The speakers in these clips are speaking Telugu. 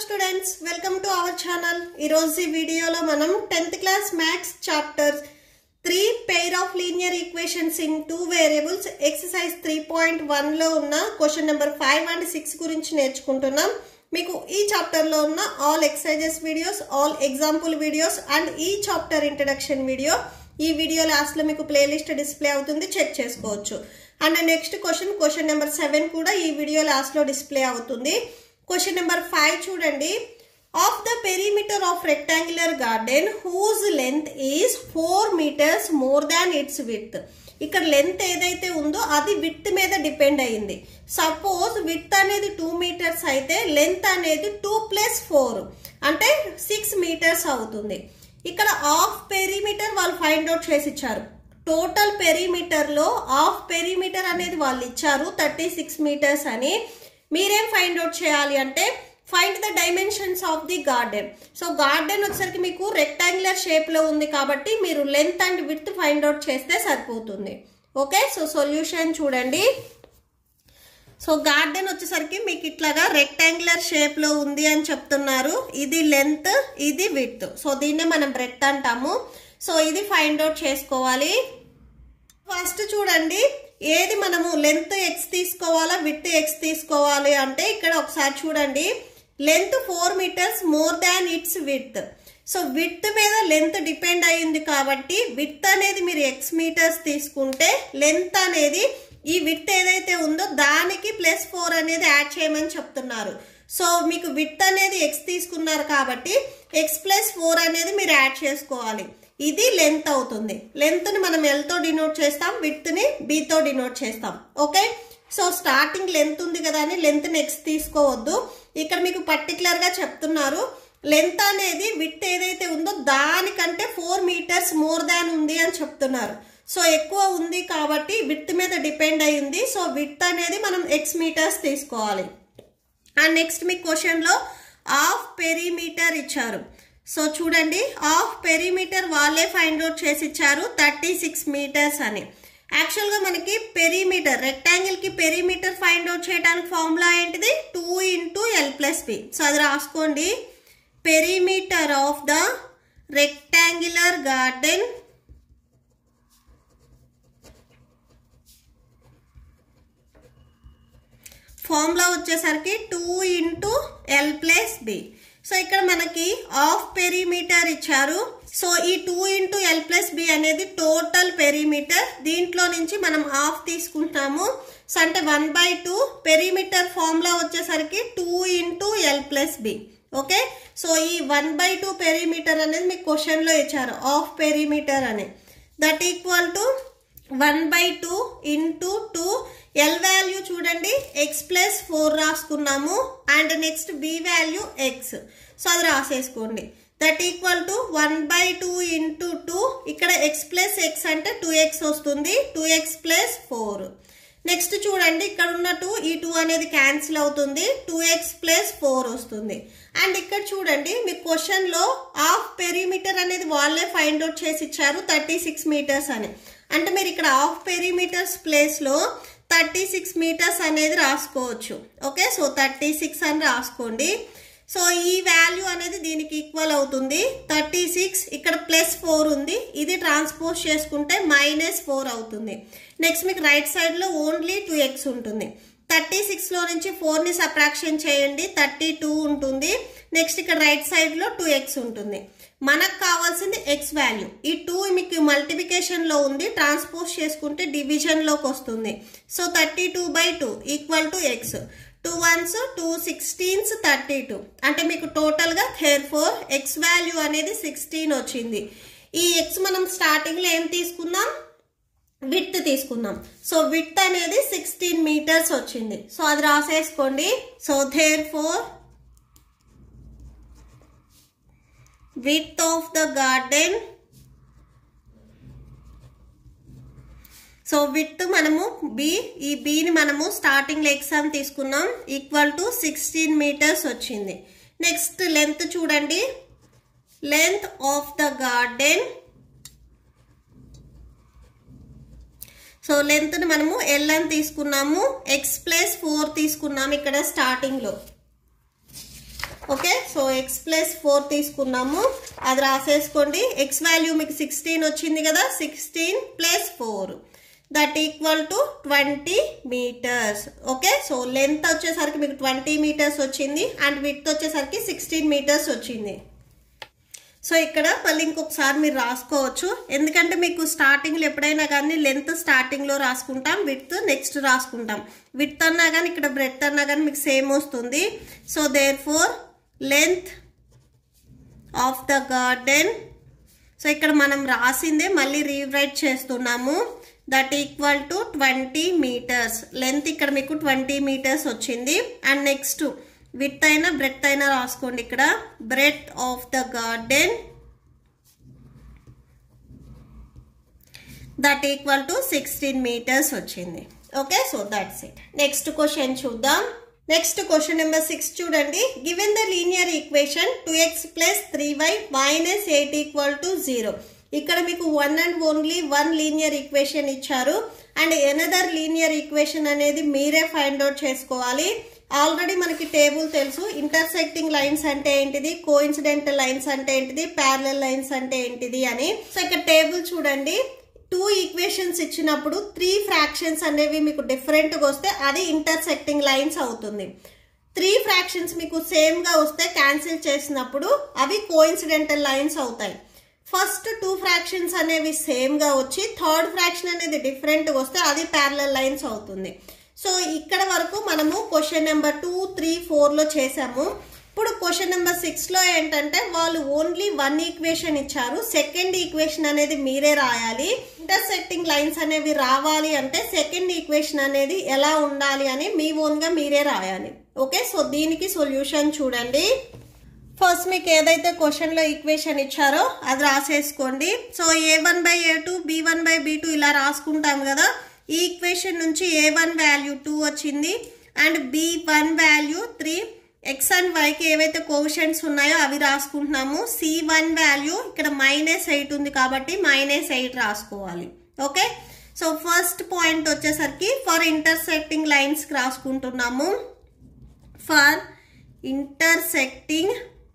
students welcome to our channel ఈరోజు ఈ వీడియోలో మనం tenth class maths chapter three pair of linear equations in two variables exercise three point వన్లో ఉన్న question number five and six గురించి నేర్చుకుంటున్నాం మీకు ఈ చాప్టర్లో ఉన్న all exercises videos all example videos and ఈ చాప్టర్ ఇంట్రడక్షన్ వీడియో ఈ వీడియో లాస్ట్లో మీకు ప్లేలిస్ట్ డిస్ప్లే అవుతుంది చెక్ చేసుకోవచ్చు and next question question number seven కూడా ఈ వీడియో లాస్ట్లో డిస్ప్లే అవుతుంది క్వశ్చన్ నెంబర్ ఫైవ్ చూడండి of the perimeter of rectangular garden whose length is four metres more than its width ఇక్కడ లెంత్ ఏదైతే ఉందో అది విత్ మీద డిపెండ్ అయ్యింది సపోజ్ విత్ అనేది టూ మీటర్స్ అయితే లెంత్ అనేది టూ ప్లస్ ఫోర్ అంటే సిక్స్ మీటర్స్ అవుతుంది ఇక్కడ ఆఫ్ పెరిమీటర్ వాళ్ళు ఫైండ్ అవుట్ చేసి ఇచ్చారు టోటల్ పెరిమీటర్ లో ఆఫ్ పెరిమీటర్ అనేది వాళ్ళు ఇచ్చారు థర్టీ సిక్స్ మీటర్స్ అని మీరేం ఫైండ్ అవుట్ చేయాలి అంటే find the dimensions of the garden so garden వచ్చేసరికి మీకు రెక్టాంగులర్ షేప్ లో ఉంది కాబట్టి మీరు length and width find out చేస్తే సరిపోతుంది ఓకే సో సొల్యూషన్ చూడండి సో గార్డెన్ వచ్చేసరికి మీకు ఇట్లాగా రెక్టాంగులర్ షేప్ లో ఉంది అని చెప్తున్నారు ఇది లెంత్ ఇది విత్ సో దీన్నే మనం బ్రెత్ అంటాము సో ఇది ఫైండ్ అవుట్ చేసుకోవాలి ఫస్ట్ చూడండి ఏది మనము లెంత్ ఎక్స్ తీసుకోవాలా విత్ ఎక్స్ తీసుకోవాలి అంటే ఇక్కడ ఒకసారి చూడండి length four metres more than its width so width మీద లెంత్ డిపెండ్ అయ్యింది కాబట్టి విత్ అనేది మీరు ఎక్స్ మీటర్స్ తీసుకుంటే లెంత్ అనేది ఈ విత్ ఏదైతే ఉందో దానికి ప్లస్ ఫోర్ అనేది యాడ్ చేయమని చెప్తున్నారు సో మీకు విత్ అనేది ఎక్స్ తీసుకున్నారు కాబట్టి ఎక్స్ ప్లస్ ఫోర్ అనేది మీరు యాడ్ చేసుకోవాలి ఇది లెంత్ అవుతుంది లెంత్ ని మనం ఎల్తో డినోట్ చేస్తాం విత్ ని బీతో డినోట్ చేస్తాం ఓకే సో స్టార్టింగ్ లెంత్ ఉంది కదా అని లెంత్ నెక్స్ట్ తీసుకోవద్దు ఇక్కడ మీకు పర్టికులర్ గా చెప్తున్నారు లెంత్ అనేది విత్ ఏదైతే ఉందో దానికంటే ఫోర్ మీటర్స్ మోర్ దాన్ ఉంది అని చెప్తున్నారు సో ఎక్కువ ఉంది కాబట్టి విత్ మీద డిపెండ్ అయ్యింది సో విత్ అనేది మనం ఎక్స్ మీటర్స్ తీసుకోవాలి అండ్ నెక్స్ట్ మీ క్వశ్చన్లో హాఫ్ పెరీమీటర్ ఇచ్చారు సో చూడండి హాఫ్ పెరీమీటర్ వాళ్ళే ఫైండ్ అవుట్ చేసి ఇచ్చారు థర్టీ సిక్స్ మీటర్స్ అని యాక్చువల్గా మనకి పెరీమీటర్ రెక్టాంగిల్కి పెరీమీటర్ ఫైండ్ అవుట్ చేయడానికి ఫార్ములా ఏంటిది two into L plus B so అది రాసుకోండి perimeter of the rectangular garden formula వచ్చేసరికి two into L plus B so ఇక్కడ మనకి హాఫ్ పెరీమీటర్ ఇచ్చారు సో ఈ two into L plus B అనేది టోటల్ పెరీమీటర్ దీంట్లో నుంచి మనం హాఫ్ తీసుకుంటాము సో అంటే one by two perimeter formula వచ్చేసరికి two into L plus B okay so ఈ వన్ బై టూ పెరీమీటర్ అనేది మీకు క్వశ్చన్లో ఇచ్చారు హాఫ్ పెరీమీటర్ అని that equal to one by two into two L value చూడండి ఎక్స్ ప్లస్ ఫోర్ రాసుకున్నాము and next B value X so అది రాసేసుకోండి that equal to one by two into two ఇక్కడ ఎక్స్ ప్లస్ ఎక్స్ అంటే టూ ఎక్స్ వస్తుంది two X plus four next చూడండి ఇక్కడ ఉన్న టూ ఈ టూ అనేది క్యాన్సిల్ అవుతుంది టూ ఎక్స్ ప్లస్ ఫోర్ వస్తుంది అండ్ ఇక్కడ చూడండి మీ క్వశ్చన్లో హాఫ్ పెరీమీటర్ అనేది వాళ్ళే ఫైండ్ అవుట్ చేసి ఇచ్చారు థర్టీ సిక్స్ మీటర్స్ అని అంటే మీరు ఇక్కడ హాఫ్ పెరీమీటర్స్ ప్లేస్లో థర్టీ సిక్స్ మీటర్స్ అనేది రాసుకోవచ్చు ఓకే సో థర్టీ సిక్స్ అని రాసుకోండి సో ఈ వాల్యూ అనేది దీనికి ఈక్వల్ అవుతుంది థర్టీ సిక్స్ ఇక్కడ ప్లస్ ఫోర్ ఉంది ఇది ట్రాన్స్పోజ్ చేసుకుంటే మైనస్ ఫోర్ అవుతుంది నెక్స్ట్ మీకు రైట్ సైడ్లో ఓన్లీ టూ ఎక్స్ ఉంటుంది థర్టీ సిక్స్లో నుంచి ఫోర్ని సప్రాక్షన్ చేయండి థర్టీ టూ ఉంటుంది నెక్స్ట్ ఇక్కడ రైట్ సైడ్లో టూ ఎక్స్ ఉంటుంది మనకు కావాల్సింది ఎక్స్ వాల్యూ ఈ టూ మీకు మల్టిప్లికేషన్లో ఉంది ట్రాన్స్పోజ్ చేసుకుంటే డివిజన్లోకి వస్తుంది so thirty two by two equal to X two ones two sixteens thirty two అంటే మీకు టోటల్గా హెయిర్ ఫోర్ ఎక్స్ వాల్యూ అనేది సిక్స్టీన్ వచ్చింది ఈ ఎక్స్ మనం స్టార్టింగ్లో ఏం తీసుకున్నాం విత్ తీసుకున్నాం సో విత్ అనేది సిక్స్టీన్ మీటర్స్ వచ్చింది సో అది రాసేసుకోండి so therefore width of the garden so width మనము బి ఈ బిని మనము స్టార్టింగ్ ఎగ్జామ్ తీసుకున్నాం ఈక్వల్ టు సిక్స్టీన్ మీటర్స్ వచ్చింది నెక్స్ట్ లెంత్ చూడండి length of the garden so లెంత్ని మనము ఎల్ అని తీసుకున్నాము ఎక్స్ ప్లస్ ఫోర్ తీసుకున్నాము ఇక్కడ స్టార్టింగ్లో okay so X plus four తీసుకున్నాము అది రాసేసుకోండి ఎక్స్ వాల్యూ మీకు సిక్స్టీన్ వచ్చింది కదా sixteen plus four that equal to twenty metres okay so length వచ్చేసరికి మీకు ట్వంటీ మీటర్స్ వచ్చింది అండ్ విత్ వచ్చేసరికి సిక్స్టీన్ మీటర్స్ వచ్చింది సో ఇక్కడ మళ్ళీ ఇంకొకసారి మీరు రాసుకోవచ్చు ఎందుకంటే మీకు స్టార్టింగ్లో ఎప్పుడైనా కానీ లెంత్ స్టార్టింగ్లో రాసుకుంటాం విత్ నెక్స్ట్ రాసుకుంటాం విత్ అన్నా కానీ ఇక్కడ బ్రెత్ అన్నా కానీ మీకు సేమ్ వస్తుంది so therefore length of the garden so ఇక్కడ మనం రాసిందే మళ్ళీ రీరైట్ చేస్తున్నాము that equal to twenty metres length ఇక్కడ మీకు ట్వంటీ మీటర్స్ వచ్చింది అండ్ నెక్స్ట్ విత్ అయినా బ్రెత్ అయినా రాసుకోండి ఇక్కడ breadth of the garden that equal to sixteen metres వచ్చింది okay so that's it next question చూద్దాం నెక్స్ట్ క్వశ్చన్ నెంబర్ సిక్స్ చూడండి given the linear equation two X plus three why minus eight equal to zero ఇక్కడ మీకు one and only one linear equation ఇచ్చారు అండ్ ఎనదర్ లీనియర్ ఈక్వేషన్ అనేది మీరే ఫైండ్ అవుట్ చేసుకోవాలి ఆల్రెడీ మనకి టేబుల్ తెలుసు ఇంటర్సెక్టింగ్ లైన్స్ అంటే ఏంటిది కోఇన్సిడెంటల్ లైన్స్ అంటే ఏంటిది ప్యారలల్ లైన్స్ అంటే ఏంటిది అని సో ఇక్కడ టేబుల్ చూడండి టూ ఈక్వేషన్స్ ఇచ్చినప్పుడు త్రీ ఫ్రాక్షన్స్ అనేవి మీకు డిఫరెంట్గా వస్తే అది ఇంటర్సెక్టింగ్ లైన్స్ అవుతుంది త్రీ ఫ్రాక్షన్స్ మీకు సేమ్గా వస్తే క్యాన్సిల్ చేసినప్పుడు అవి కోఇన్సిడెంటల్ లైన్స్ అవుతాయి ఫస్ట్ టూ ఫ్రాక్షన్స్ అనేవి సేమ్గా వచ్చి థర్డ్ ఫ్రాక్షన్ అనేది డిఫరెంట్గా వస్తే అది ప్యారలల్ లైన్స్ అవుతుంది సో ఇక్కడ వరకు మనము క్వశ్చన్ నెంబర్ టూ త్రీ ఫోర్లో చేసాము ఇప్పుడు క్వశ్చన్ నెంబర్ సిక్స్లో ఏంటంటే వాళ్ళు ఓన్లీ వన్ ఈక్వేషన్ ఇచ్చారు సెకండ్ ఈక్వేషన్ అనేది మీరే రాయాలి ఇంటర్సెక్టింగ్ లైన్స్ అనేవి రావాలి అంటే సెకండ్ ఈక్వేషన్ అనేది ఎలా ఉండాలి అని మీ ఓన్గా మీరే రాయాలి ఓకే సో దీనికి సొల్యూషన్ చూడండి ఫస్ట్ మీకు ఏదైతే క్వశ్చన్లో ఈక్వేషన్ ఇచ్చారో అది రాసేసుకోండి so A one by A two B one by B two ఇలా రాసుకుంటాం కదా ఈ ఈక్వేషన్ నుంచి ఏ వన్ వాల్యూ టూ వచ్చింది and B one value three X and వైకి ఏవైతే కోషన్స్ ఉన్నాయో అవి రాసుకుంటున్నాము సి వన్ వాల్యూ ఇక్కడ మైనస్ ఎయిట్ ఉంది కాబట్టి మైనస్ ఎయిట్ రాసుకోవాలి ఓకే సో ఫస్ట్ పాయింట్ వచ్చేసరికి ఫర్ ఇంటర్సెక్టింగ్ లైన్స్కి రాసుకుంటున్నాము for intersecting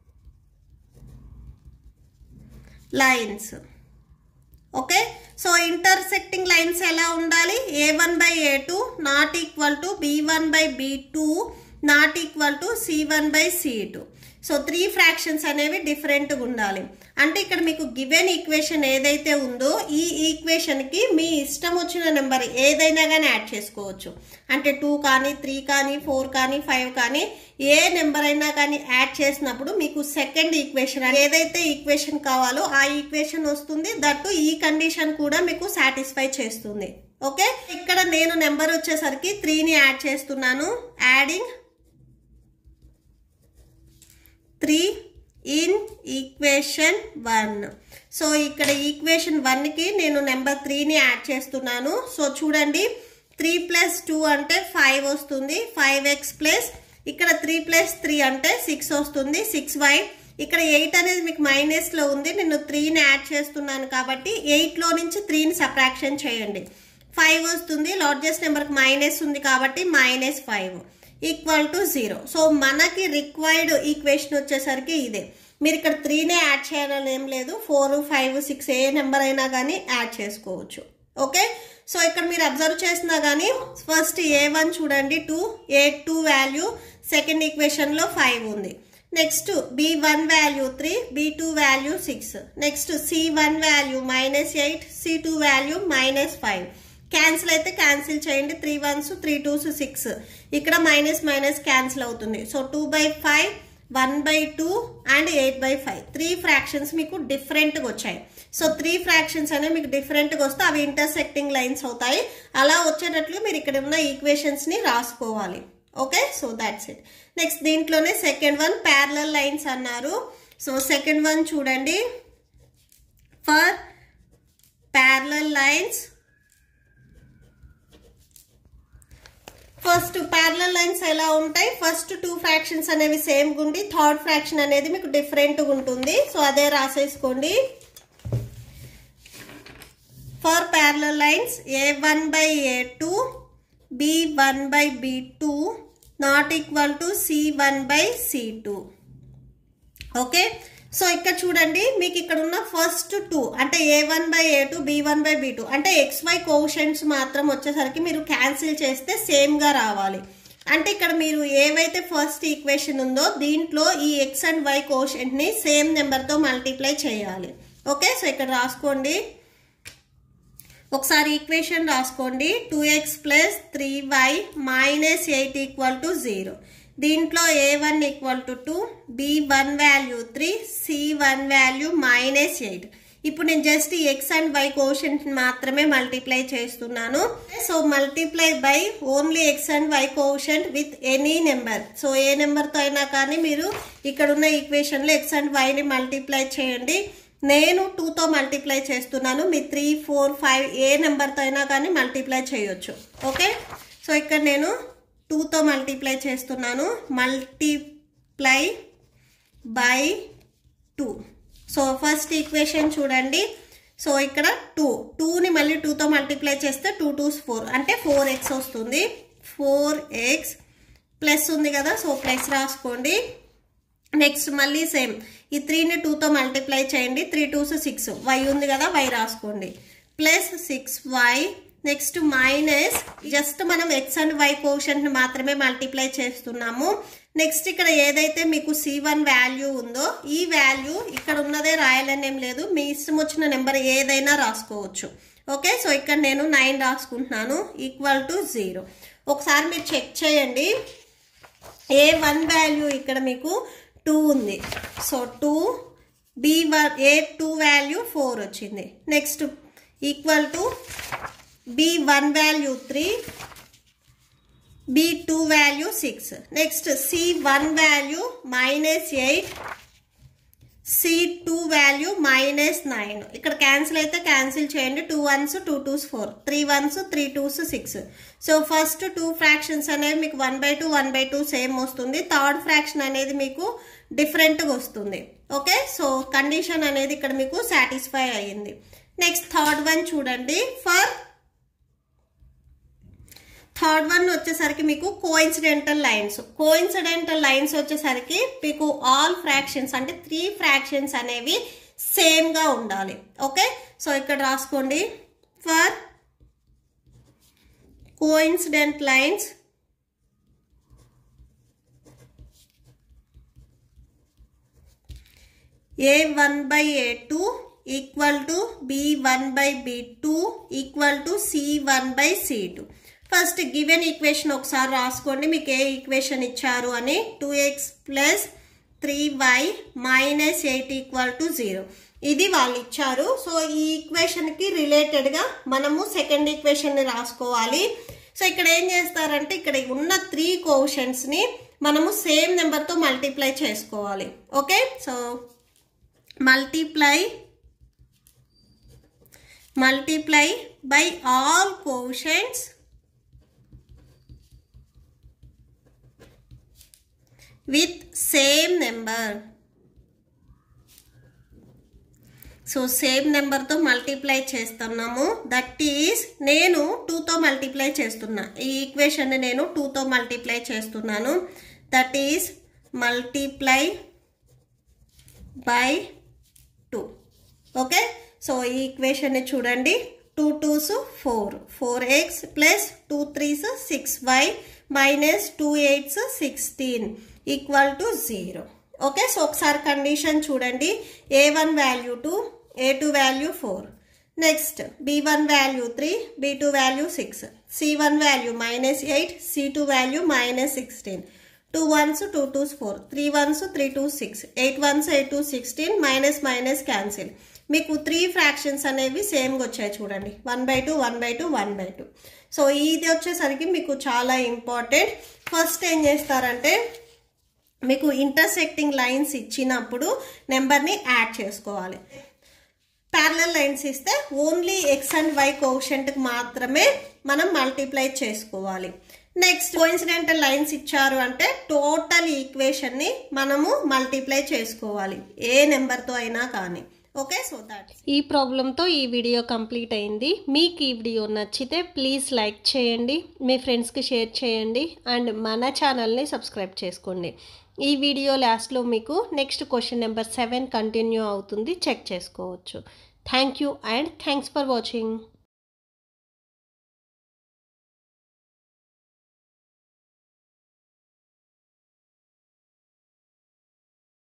lines okay so intersecting lines ఎలా ఉండాలి A one by A two not equal to B one by B two not equal to C one by C two so three fractions అనేవి డిఫరెంట్గా ఉండాలి అంటే ఇక్కడ మీకు గివెన్ ఈక్వేషన్ ఏదైతే ఉందో ఈ ఈక్వేషన్కి మీ ఇష్టం వచ్చిన నెంబర్ ఏదైనా కానీ యాడ్ చేసుకోవచ్చు అంటే టూ కానీ త్రీ కానీ ఫోర్ కానీ ఫైవ్ కానీ ఏ నెంబర్ అయినా కానీ యాడ్ చేసినప్పుడు మీకు సెకండ్ ఈక్వేషన్ ఏదైతే ఈక్వేషన్ కావాలో ఆ ఈక్వేషన్ వస్తుంది దట్టు ఈ కండిషన్ కూడా మీకు సాటిస్ఫై చేస్తుంది ఓకే ఇక్కడ నేను నెంబర్ వచ్చేసరికి త్రీని యాడ్ చేస్తున్నాను adding three in equation one so ఇక్కడ ఈక్వేషన్ వన్కి నేను నెంబర్ త్రీని యాడ్ చేస్తున్నాను సో చూడండి త్రీ ప్లస్ టూ అంటే ఫైవ్ వస్తుంది ఫైవ్ ఎక్స్ ప్లస్ ఇక్కడ త్రీ ప్లస్ త్రీ అంటే సిక్స్ వస్తుంది సిక్స్ వై ఇక్కడ ఎయిట్ అనేది మీకు మైనస్లో ఉంది నేను త్రీని యాడ్ చేస్తున్నాను కాబట్టి ఎయిట్లో నుంచి త్రీని సప్రాక్షన్ చేయండి ఫైవ్ వస్తుంది లార్జెస్ట్ నెంబర్కి మైనస్ ఉంది కాబట్టి minus five equal to zero so మనకి రిక్వైర్డ్ ఈక్వేషన్ వచ్చేసరికి ఇదే మీరు ఇక్కడ త్రీనే యాడ్ చేయాలని ఏం లేదు ఫోర్ ఫైవ్ సిక్స్ ఏ నెంబర్ అయినా కానీ యాడ్ చేసుకోవచ్చు ఓకే సో ఇక్కడ మీరు అబ్జర్వ్ చేసినా కానీ ఫస్ట్ ఏ వన్ చూడండి టూ ఏ టూ వాల్యూ సెకండ్ ఈక్వేషన్లో ఫైవ్ ఉంది next B one value three B two value six next C one value minus eight C two value minus five cancel అయితే క్యాన్సిల్ చేయండి three ones three twos six ఇక్కడ మైనస్ మైనస్ క్యాన్సిల్ అవుతుంది so two by five one by two and eight by five three fractions మీకు డిఫరెంట్గా వచ్చాయి సో త్రీ ఫ్రాక్షన్స్ అనేవి మీకు డిఫరెంట్గా వస్తే అవి ఇంటర్సెక్టింగ్ లైన్స్ అవుతాయి అలా వచ్చేటట్లు మీరు ఇక్కడ ఉన్న ఈక్వేషన్స్ని రాసుకోవాలి okay so that's it next దీంట్లోనే సెకండ్ వన్ ప్యారలల్ లైన్స్ అన్నారు సో సెకండ్ వన్ చూడండి for parallel lines first parallel lines ఎలా ఉంటాయి ఫస్ట్ టూ ఫ్రాక్షన్స్ అనేవి సేమ్ గుండి థర్డ్ ఫ్రాక్షన్ అనేది మీకు డిఫరెంట్గా ఉంటుంది సో అదే రాసేసుకోండి for parallel lines A one by A two B one by B two not equal to C one by C two okay so ఇక్కడ చూడండి మీకు ఇక్కడ ఉన్న ఫస్ట్ టూ అంటే A one by A two B one by B two అంటే ఎక్స్ వై కోషన్స్ మాత్రం వచ్చేసరికి మీరు క్యాన్సిల్ చేస్తే సేమ్గా రావాలి అంటే ఇక్కడ మీరు ఏవైతే ఫస్ట్ ఈక్వేషన్ ఉందో దీంట్లో ఈ ఎక్స్ అండ్ వై కోషెంట్ని సేమ్ నెంబర్తో మల్టిప్లై చేయాలి ఓకే సో ఇక్కడ రాసుకోండి ఒకసారి ఈక్వేషన్ రాసుకోండి two X plus three why minus eight equal to zero దీంట్లో a one equal to two B one value three c one value minus eight ఇప్పుడు నేను just x and y quotient మాత్రమే మల్టిప్లై చేస్తున్నాను so multiply by only x and y quotient with any number so ఏ నెంబర్తో అయినా కానీ మీరు ఇక్కడ ఉన్న ఈక్వేషన్లో ఎక్స్ అండ్ వైని మల్టిప్లై చేయండి నేను టూతో మల్టిప్లై చేస్తున్నాను మీ త్రీ ఫోర్ ఫైవ్ ఏ నెంబర్తో అయినా కానీ మల్టిప్లై చేయొచ్చు ఓకే సో ఇక్కడ నేను టూతో మల్టిప్లై చేస్తున్నాను multiply by two so first equation చూడండి సో ఇక్కడ టూ టూని మళ్ళీ టూతో మల్టిప్లై చేస్తే టూ టూస్ ఫోర్ అంటే ఫోర్ ఎక్స్ వస్తుంది ఫోర్ ఎక్స్ ప్లస్ ఉంది కదా సో ప్లస్ రాసుకోండి నెక్స్ట్ మళ్ళీ సేమ్ ఈ త్రీని టూతో మల్టిప్లై చేయండి త్రీ టూస్ సిక్స్ వై ఉంది కదా వై రాసుకోండి plus six y next minus just మనం ఎక్స్ అండ్ వై కోషన్ట్ మాత్రమే మల్టిప్లై చేస్తున్నాము నెక్స్ట్ ఇక్కడ ఏదైతే మీకు సి వన్ వాల్యూ ఉందో ఈ వాల్యూ ఇక్కడ ఉన్నదే రాయాలని ఏం లేదు మీ ఇష్టం వచ్చిన నెంబర్ ఏదైనా రాసుకోవచ్చు ఓకే సో ఇక్కడ నేను నైన్ రాసుకుంటున్నాను ఈక్వల్ టు జీరో ఒకసారి మీరు చెక్ చేయండి ఏ వన్ వాల్యూ ఇక్కడ మీకు టూ ఉంది so two B one a two value four వచ్చింది next equal to B one value three B two value six next C one value minus eight C two value minus nine ఇక్కడ క్యాన్సిల్ అయితే క్యాన్సిల్ చేయండి two ones two twos four three ones three twos six so first two fractions అనేవి మీకు one by two one by two same వస్తుంది థర్డ్ ఫ్రాక్షన్ అనేది మీకు డిఫరెంట్గా వస్తుంది ఓకే సో కండిషన్ అనేది ఇక్కడ మీకు సాటిస్ఫై అయ్యింది నెక్స్ట్ థర్డ్ వన్ చూడండి ఫర్ థర్డ్ వన్ వచ్చేసరికి మీకు కోయిన్సిడెంటల్ లైన్స్ కోయిన్సిడెంటల్ లైన్స్ వచ్చేసరికి మీకు ఆల్ ఫ్రాక్షన్స్ అంటే త్రీ ఫ్రాక్షన్స్ అనేవి సేమ్గా ఉండాలి ఓకే సో ఇక్కడ రాసుకోండి for coincident lines A one by A two equal to B one by B two equal to C one by C two first given equation ఒకసారి రాసుకోండి మీకు ఏ ఈక్వేషన్ ఇచ్చారు అని two X plus three why minus eight equal to zero ఇది వాళ్ళు ఇచ్చారు సో ఈ ఈక్వేషన్కి రిలేటెడ్గా మనము సెకండ్ ఈక్వేషన్ని రాసుకోవాలి సో ఇక్కడ ఏం చేస్తారంటే ఇక్కడ ఉన్న త్రీ కోషన్స్ని మనము సేమ్ నెంబర్తో మల్టిప్లై చేసుకోవాలి okay so multiply multiply by all quotients with same number so same నెంబర్తో మల్టిప్లై చేస్తున్నాము దట్ ఈస్ నేను టూతో మల్టిప్లై చేస్తున్నా ఈ ఈక్వేషన్ని నేను టూతో మల్టిప్లై చేస్తున్నాను that is multiply by two okay so ఈ ఈక్వేషన్ని చూడండి two twos four four x plus two threes six y minus two eights sixteen equal to zero okay so ఒకసారి కండిషన్ చూడండి a one value two A two value four next B one value three B two value six c one value minus eight C two value minus sixteen two ones two twos four three ones three two six eight ones eight two sixteen minus minus cancel మీకు త్రీ ఫ్రాక్షన్స్ అనేవి సేమ్గా వచ్చాయి చూడండి one by two one by two one by two so ఇది వచ్చేసరికి మీకు చాలా ఇంపార్టెంట్ ఫస్ట్ ఏం చేస్తారంటే మీకు ఇంటర్సెక్టింగ్ లైన్స్ ఇచ్చినప్పుడు నెంబర్ని యాడ్ చేసుకోవాలి ప్యారలల్ లైన్స్ ఇస్తే ఓన్లీ ఎక్స్ అండ్ వై కోషంట్కి మాత్రమే మనం మల్టిప్లై చేసుకోవాలి నెక్స్ట్ కోయిన్సిడెంటల్ లైన్స్ ఇచ్చారు అంటే టోటల్ ఈక్వేషన్ని మనము మల్టిప్లై చేసుకోవాలి ఏ నెంబర్తో అయినా కానీ ఓకే సో దాట్ ఈ ప్రాబ్లంతో ఈ వీడియో కంప్లీట్ అయింది మీకు ఈ వీడియో నచ్చితే ప్లీజ్ లైక్ చేయండి మీ ఫ్రెండ్స్కి షేర్ చేయండి అండ్ మన ఛానల్ని సబ్స్క్రైబ్ చేసుకోండి ఈ వీడియో లాస్ట్లో మీకు next question number seven continue అవుతుంది చెక్ చేసుకోవచ్చు thank you and thanks for watching